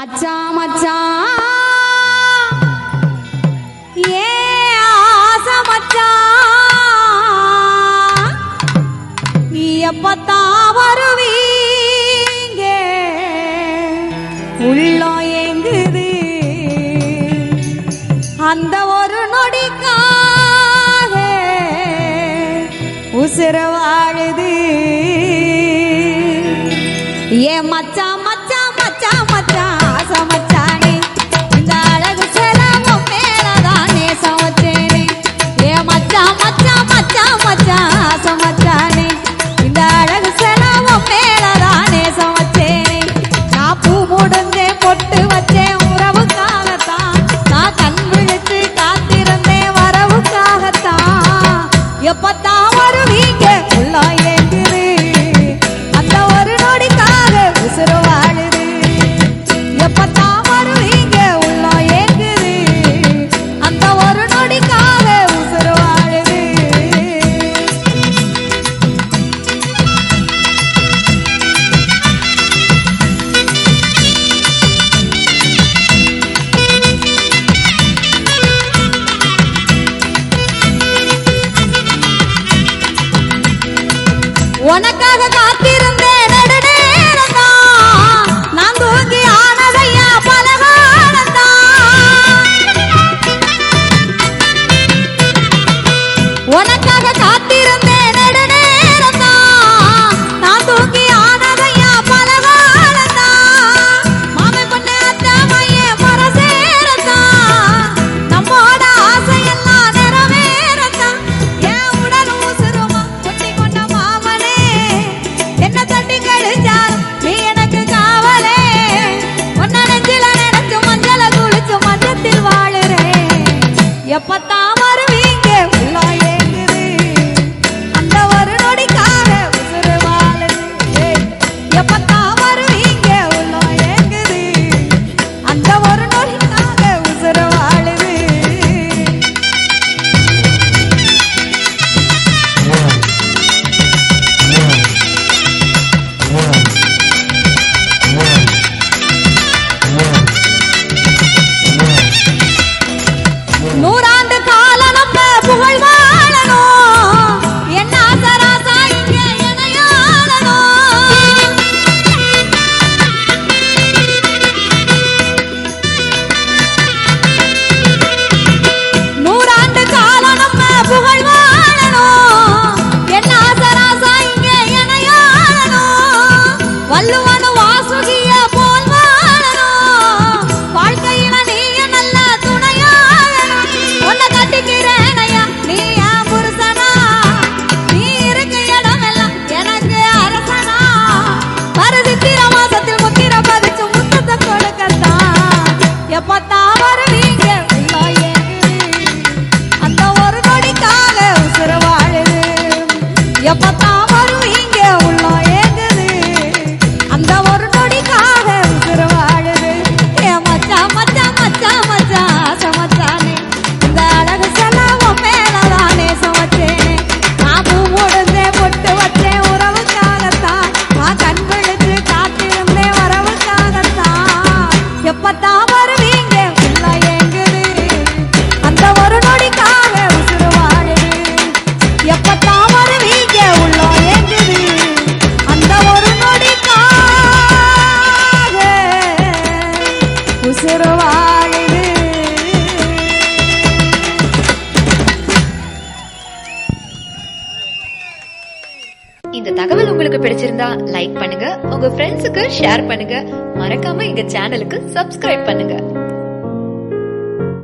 மச்சான் மச்சான் ஏ ஆசை மச்சான் எப்பத்தான் வருவீங்க உள்ளம் ஏங்குது அந்த ஒரு நொடிக்காக உசுர வாழுது ஏ மச்சான் மச்சான் மச்சான் மச்சான் ஆசை மச்சானே இந்த அழகு செலவும் மேலதான் நேசம் வச்சேனே ஏ மச்சான் மச்சான் மச்சான் மச்சான் ஆசை மச்சானே இந்த அழகு செலவும் மேலதான் நேசம் வச்சேனே நான் பூ முடிந்தேன் பொட்டு வச்சேன் உறவுக்காகத்தான் நான் கண் விழித்து காத்திருந்தேன் வரவுக்காகத்தான் எப்பத்தான் வருவீங்க உள்ள ஏங்குது அந்த ஒரு நொடிக்காக உசுறு வாழுது எப்பத்தான் வருவீங்க உள்ள ஏங்குது அந்த ஒரு நொடிக்காக உசுறு வாழுது உனக்காக காத்திருந்தேன் நெடுநேரம்தான். நான் தூங்கி ஆனதையா பல காலம்தான். உனக்காக காத்திருந்தேன் நெடுநேரம்தான். நான் தூங்கி ஆனதையா பல காலம்தான். மாமன் பொண்ணு அத்தை மையன் மரசேரத்தான். நம்மோட ஆசையெல்லாம் நிறைவேறத்தான். என் உடல் உசுருமா ஒட்டிக் கொண்ட மாமனே. என்ன தட்டி கழிச்சாலும் நீ எனக்கு காவலே. உன்னை நெஞ்சில நினைச்சு மஞ்சள குளிச்சு மஞ்சத்தில் வாழுறேன். எப்பத்தான் வருவீங்க உள்ள ஏங்குது. அந்த ஒரு நொடிக்காக உசுரு வாழுது. ஏய், எப்பத்தான் வருவீங்க உள்ள ஏங்குது. அந்த ஒரு நொடிக்காக உசுரு வாழுது நூறாண்டு காலம் நம்ம புகழ் வாழணும் என்ன ஆசராசா இங்க இணையாளணும் நூறாண்டு காலம் நம்ம புகழ் வாழணும் என்ன ஆசராசா இங்க இணையாளணும் வள்ளுவனு வாசுகிய போல் வாழணும் வாழ்க்கையில நீய நல்ல துணையாளணும் உன்னை கட்டிக்கிறேனையா நீ என் புருஷனா நீ இருக்க இடமெல்லாம் எனக்கு அரசனா வர சித்திர மாசத்தில் முத்திர பதிச்சு முத்தத்தை கொடுக்கத்தான் எப்பத்தான் வருவீங்க உள்ள ஏங்குது. அந்த ஒரு நொடிக்காக உசுறு வாழுது எப்பத்தான் வருவீங்க உள்ள ஏங்குது அந்த ஒரு நொடிக்காக உசுறு வாழுது ஏ மச்சான் மச்சான் மச்சான் மச்சான் ஆசை மச்சானே இந்த அழகு செலவும் மேலதானே சமைச்சேனே நான் பூ முடிந்தேன் பொட்டு வச்சேன் உறவுக்காகத்தான் நான் கண் விழிச்சு காத்திருந்தேன் வரவுக்காகத்தான் எப்பத்தான் வருவீங்க உள்ள ஏங்குது அந்த ஒரு நொடிக்காக உசுறு வாழுது எப்பத்தான் வருவீங்க உள்ள ஏங்குது அந்த ஒரு நொடிக்காக உசுறு வாழுது இந்த தகவல் உங்களுக்கு பிடிச்சிருந்தா லைக் பண்ணுங்க உங்க ஃப்ரெண்ட்ஸுக்கு ஷேர் பண்ணுங்க மறக்காம எங்க சேனலுக்கு சப்ஸ்கிரைப் பண்ணுங்க